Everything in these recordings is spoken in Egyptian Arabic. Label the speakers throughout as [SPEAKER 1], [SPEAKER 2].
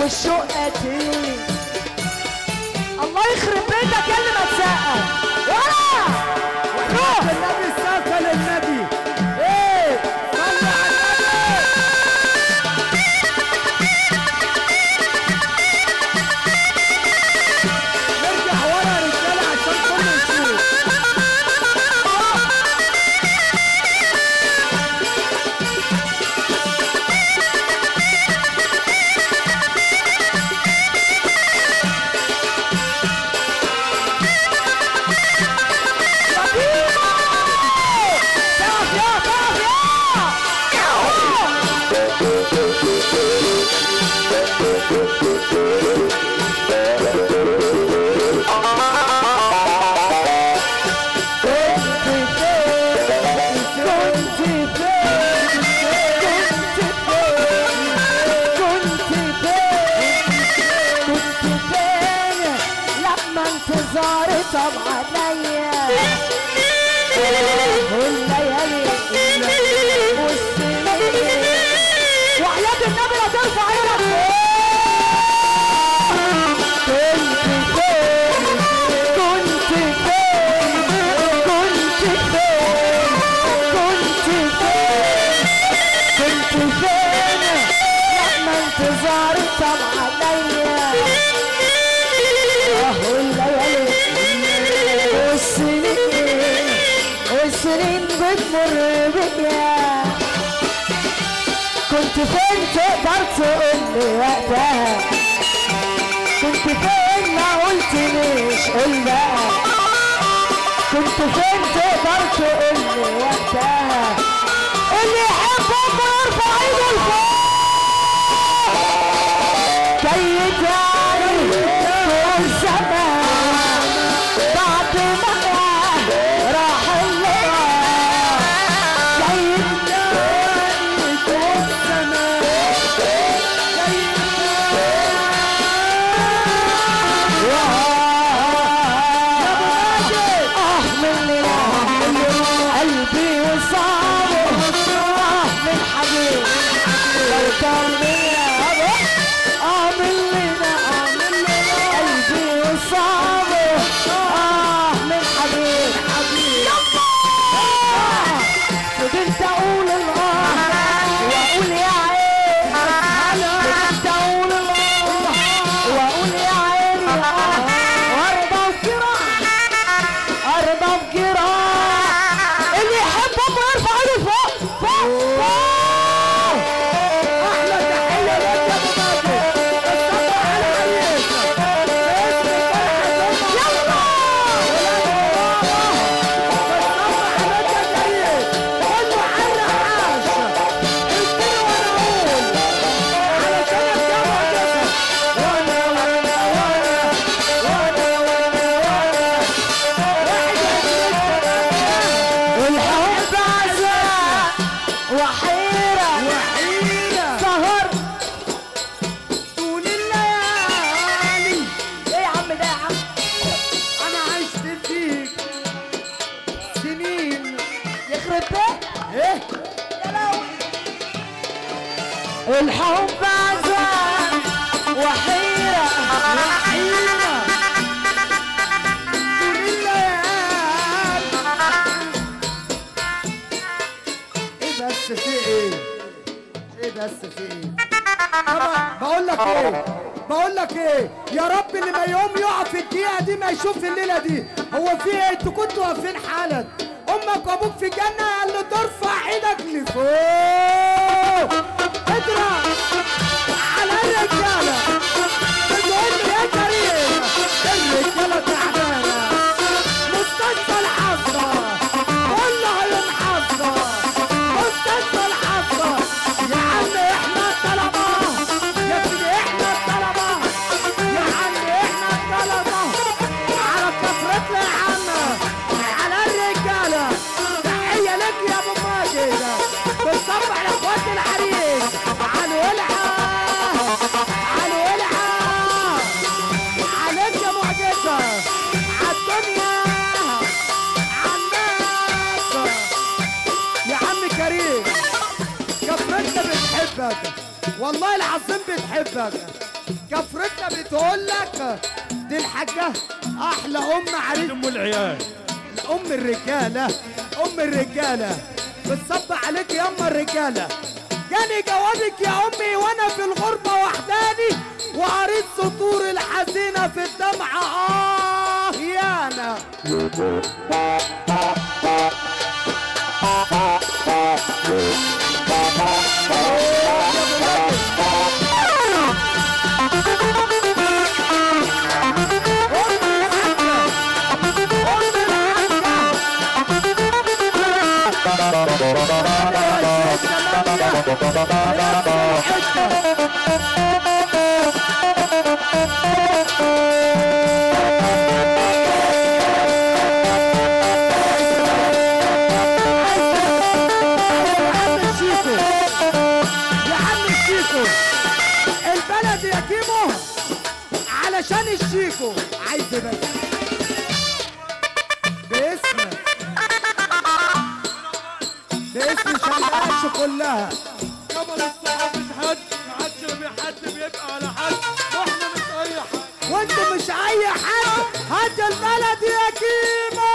[SPEAKER 1] والشوق قتيل الله يخرب بيتك يا اللي ما تسقف ولا روح
[SPEAKER 2] النبي سقف للنبي ايه صلوا على النبي نرجع ورا يا رجاله عشان كله يشوف
[SPEAKER 1] تقف يا تقف يا كنت فين كنت فين كنت فين كنت فين لما انتظاري طب عليا والليالي والسنين وحياة النبي لا ترفع ايدك كنت فين كنت فين كنت فين كنت فين كنت فين لما انتظاري طب عليا اهو الليالي والسنين والسنين بتمر بيا كنت فين تقدر تقول لي وقتها كنت فين ما قلتليش قول بقى كنت فين تقدر تقول لي وقتها اللي يحب امه يرفع ايده لفوق جاي تاني طول زمان بعد ما راح اللقاء جاي تاني طول زمان آه مننا قلبي وصابه آه من حبيب لو كان ليا آه مننا آه مننا قلبي وصابه آه من حبيب آه فضلت أقول الآه وأقول يا عيني فضلت أقول الآه وأقول يا عيني آه وأرضى بجراح أرضى بجراح اللي يحب أمه يرفع ايده فوق فوق فوق
[SPEAKER 2] احلى تحيه لك يا ابو ماجد الصبر على عيشك باسم فرحه امك
[SPEAKER 1] الحب عزاء وحيرة سهر
[SPEAKER 2] طول الليالي
[SPEAKER 1] ايه يا عم ده يا عم
[SPEAKER 2] انا عشت فيك سنين
[SPEAKER 1] يخرب بيت
[SPEAKER 2] ايه
[SPEAKER 1] يا لهوي الحب عزاء وحيرة
[SPEAKER 2] حيرة طول الليالي ايه بس في ايه ايه بس في ايه طبعا بقول لك ايه بقول لك ايه يا رب اللي ما يوم يقع في الدقيقه دي ما يشوف الليله دي هو في ايه انتوا كنتوا واقفين حالك امك وابوك في جنه اللي ترفع ايدك لفوق اضرب على الرجاله بتقول لي يا كريم الرجاله تعبانه مستشفى الحظه كلها يوم حظه مستشفى الحظه يا عم احنا الطلبه يا سيدي احنا الطلبه يا عم احنا الطلبه على كفرتنا يا عم على الرجاله تحيه لك يا ابو ماجد بتصبح لاخوات العريس على الولعه على الولعه عليك يا معجزه عالدنيا عالناس يا عم كريم كفرتنا بتحبك والله العظيم بتحبك كفرتنا بتقول لك دي الحاجه احلى ام عريس
[SPEAKER 3] ام العيال
[SPEAKER 2] ام الرجاله ام الرجاله بتصب عليك يا ام الرجاله جاني جوابك يا امي وانا في الغربه وحداني وقريت سطور الحزينه في الدمعه اه يا انا عم الشيكو يا عم الشيكو البلد يا كيمو علشان الشيكو عايز بس باسمك باسم شمال كلها
[SPEAKER 3] قبل الصحاب مش حد ما حدش حد بيبقى على حد واحنا مش اي حد
[SPEAKER 2] وانتوا مش اي حد هات البلد يا كيمو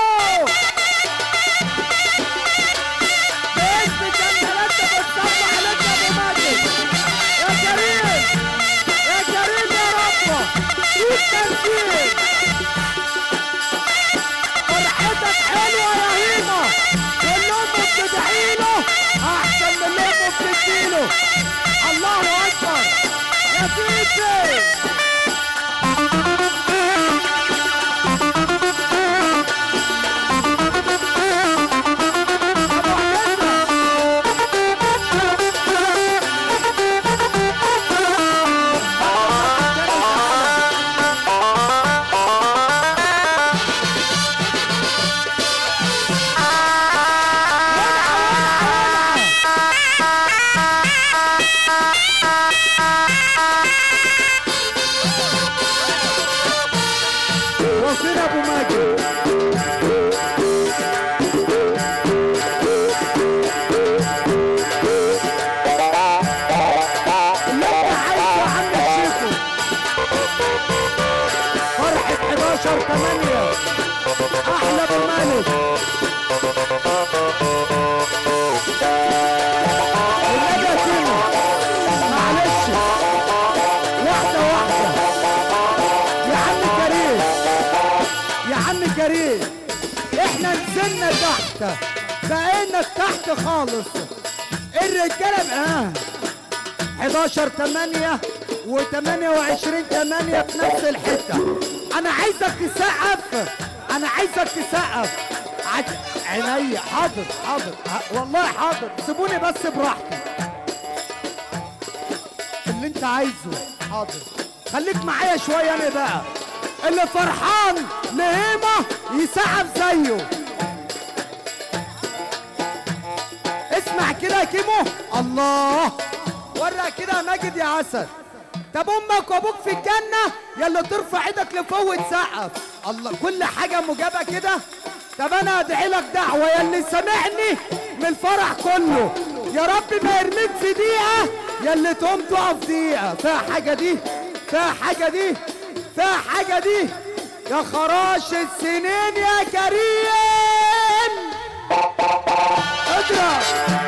[SPEAKER 2] باسم جمالات بتصب عليك يا ابو ماجد يا كريم يا كريم يا رب ايد تنفيذ فرحتك حلوه يا هيما كلهم بتدعيله احسن من اللي انتوا بتديله الله اكبر يا سيدي أبو حسن وفين ابو ماجد اللي انت عايزه يا عم الشيخو فرحة 11 8 احلى ابو مالك والنبي يا كيمو معلش واحدة واحدة يا عم كريم يا عم كريم احنا نزلنا تحت بقينا تحت خالص الرجاله بقى 11 8 و28 8 في نفس الحته انا عايزك تسقف انا عايزك تسقف عج... عينيا حاضر حاضر ه- والله حاضر سيبوني بس براحتي اللي انت عايزه حاضر خليك معايا شويه انا بقى اللي فرحان لهيمه يسقف زيه اسمع كده يا كيمو الله ورق كده يا ماجد يا عسل طب امك وابوك في الجنه يلا ترفع ايدك لفوق وتسقف الله كل حاجه مجابه كده طب انا ادعي لك دعوه يا اللي سامعني من الفرح كله يا رب ما يرميك في دقيقه يا اللي تقوم تقف دقيقه فيها حاجه دي فيها حاجه دي فيها حاجه دي يا خراش السنين يا كريم اضرب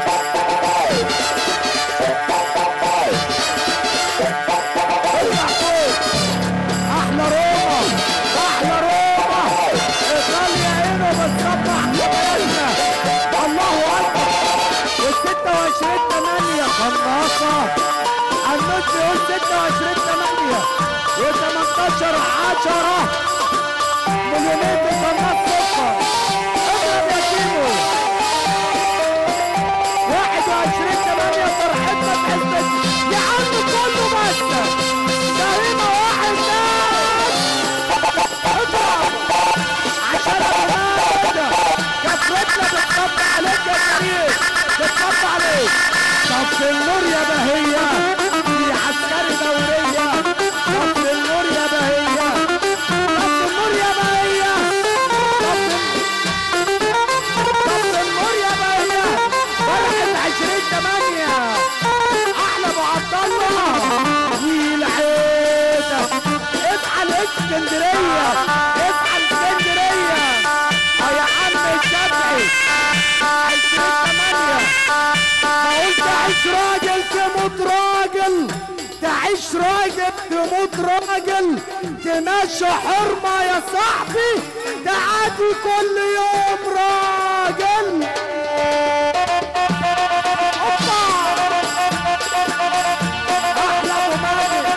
[SPEAKER 2] اطلع فوق احلى روما احلى روما ايطاليا هنا بتصبح حبايبنا الله اكبر وال 26 8 قناصه النص يقول 26 8 و 18 10 مليونين بقناص سكر اضرب يا كيمو 21 8 فرحتنا بحسك يا عم كله بس كريمة واحد بس اضرب عشان ابو كفرتنا بتصب عليك يا كريم بتصب عليك طب في النور يا بهية دي عسكري دورية طب في النور يا بهية طب في النور يا بهية الشافعي عشرين تمانية بقول تعيش راجل تموت راجل تعيش راجل تموت راجل تمشي حرمة يا صاحبي تعادي كل يوم راجل اوبا احلى ابو ماجد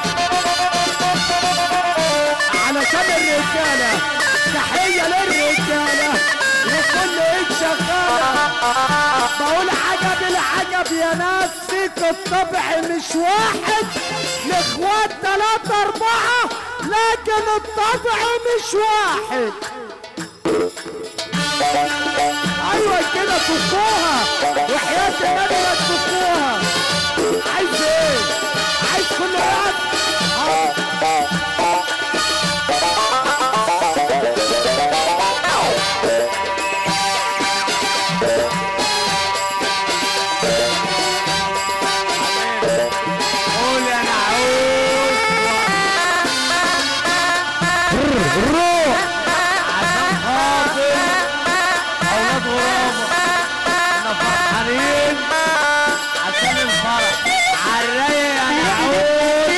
[SPEAKER 2] علشان الرجالة تحية للرجالة وكل ايد شغالة بقول عجب العجب يا ناس فيك الطبع مش واحد الاخوات تلاتة اربعة لكن الطبع مش واحد ايوه كده فكوها وحياة النبي ما تفكوها عايز ايه؟ عايز كل واحد
[SPEAKER 3] قول يا نعوس
[SPEAKER 1] روح
[SPEAKER 3] عشان خاطر اولاد غرابه احنا فرحانين عشان الفرح عالرايق يا نعوس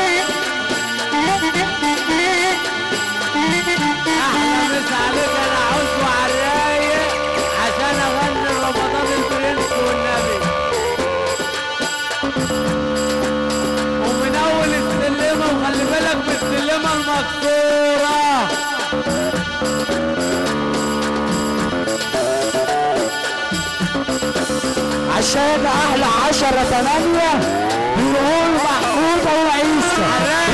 [SPEAKER 3] احلى مسا عليك يا نعوس وعالرايق عشان اغني رمضان البرنس والنبي ومن اول السلمه وخلي بالك من السلمه المكسوره
[SPEAKER 1] عشان اهل عشرة تمانية بيقول محمود وعيسى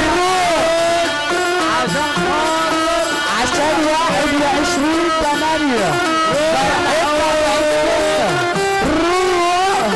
[SPEAKER 3] عشان خاطر
[SPEAKER 1] عشان واحد وعشرين تمانية فرحتنا وعزتنا روح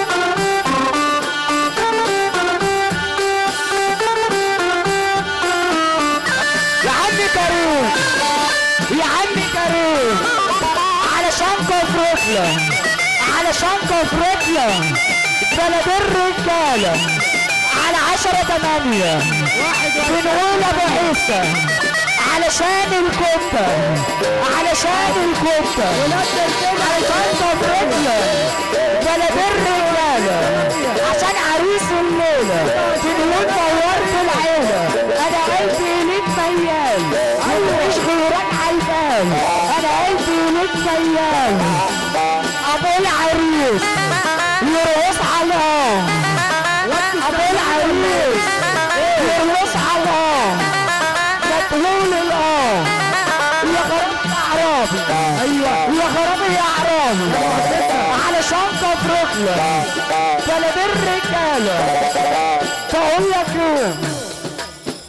[SPEAKER 1] يا عم كريم يا عم كريم علشان كفرتنا علشان كفرتنا بلد الرجالة على عشرة تمانية بنقول ابو عيسى علشان الكتة علشان الكتة علشان كفرتنا بلد الرجالة عشان عريس الليلة بنقول نورت العيلة انا قلبي ليك ميال مش غيران عالبال انا قلبي ليك ميال ابو العريس يرقص على ابو العريس يرقص على مدهول الاه يا غرام يا عرابي ايوه يا غرام يا عرابي علشان كفرتنا بلد الرجاله بقول لك ايه